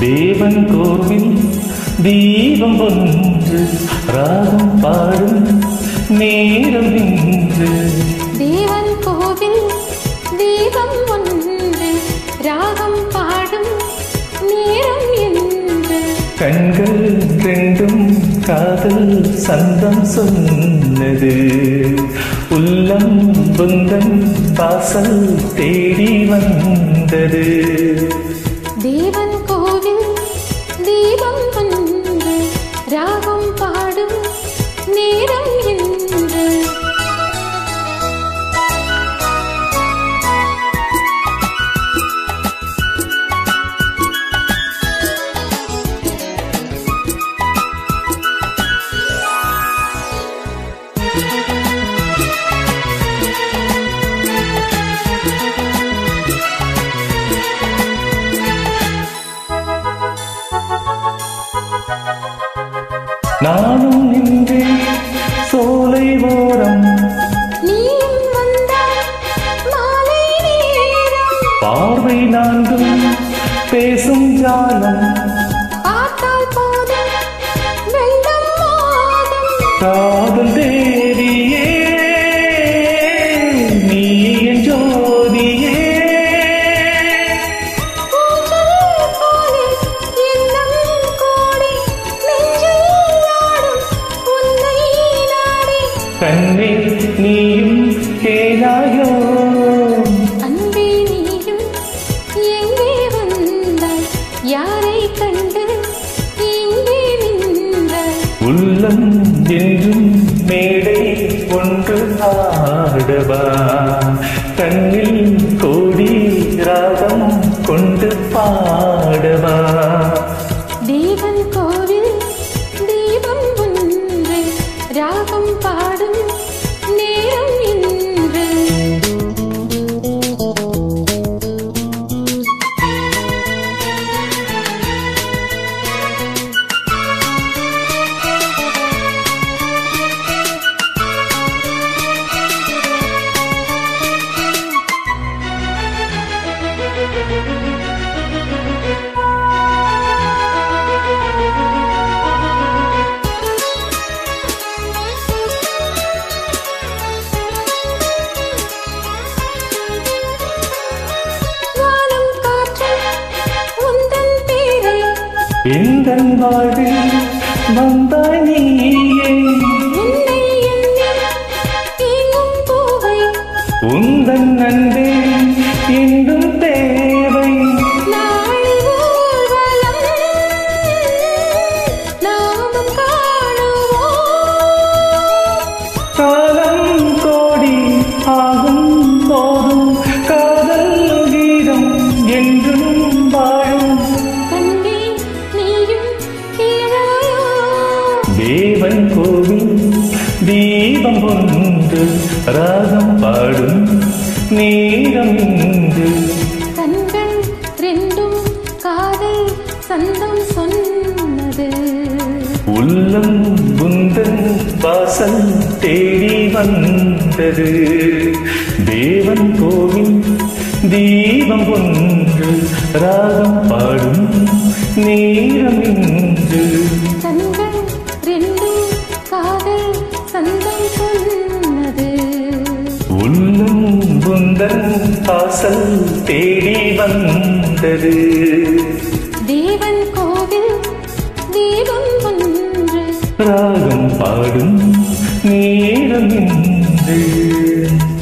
தேவன் கோவில் தீபம் ஒன்று ராகம் பாடும் நேரம் இன்று தேவன் கோவில் தீபம் ஒன்று ராகம் பாடும் நேரம் என்று கண்கள் ரெண்டும் காதல் சந்தம் சொன்னது உள்ளம் புந்தன் வாசல் தேடி வந்தது தேவன் கோவில் தீபம் ஒன்று ராகம் பாடும் நேரம் என்று நானும் நின்றேன் சோலை ஓரம் நீயும் வந்தாய் மாலை நேரம் பார்வை நான்கும் பேசும் ஜாலம் பார்த்தால் போதும் வெள்ளம் மோதும் காதல் தேவியே நீ என் ஜோதியே பூஞ்சல் போலே எண்ணம் கோடி நெஞ்சில் ஆடும் உன்னை நாடி கண்ணே நீயும் கேளாயோ அன்பே நீயும் எங்கே வந்தாய் யாரை கண்டு இங்கே நின்றாய் உள்ளம் என்றும் மேடை ஒன்று ஆடவா கண்ணில் கோடி ராகம் கொண்டு பாடவா தேவன் கோவில் தீபம் ஒன்று ராகம் பாடும் நேரம் இன்று வானம் காற்று உந்தன் பேரை எந்தன் வாழ்வில் வந்தாய் நீயே உன்னை எண்ணி ஏங்கும் பூவை உந்தன் அன்பே என்றும் தேவை நாளை ஊர்வலம் நாமும் காணுவோம் காலம் கோடி ஆகும் போதும் காதல் கீதம் என்றும் வாழும் கண்டே நீயும் கேளாயோ தேவன் கோவில் தீபம் ஒன்று ராகம் பாடும் நேரம் இன்று கண்கள் ரெண்டும் காதல் சந்தம் சொன்னது உள்ளம் புந்தன் வாசல் தேடி வந்தது தேவன் கோவில் தீபம் ஒன்று ராகம் பாடும் நேரம் இன்று கண்கள் ரெண்டும் காதல் சந்தம் சொன்னது உள்ளம் புந்தன் வாசல் தேடி வந்தது தேவன் கோவில் தீபம் ஒன்று ராகம் பாடும் நேரம் இன்று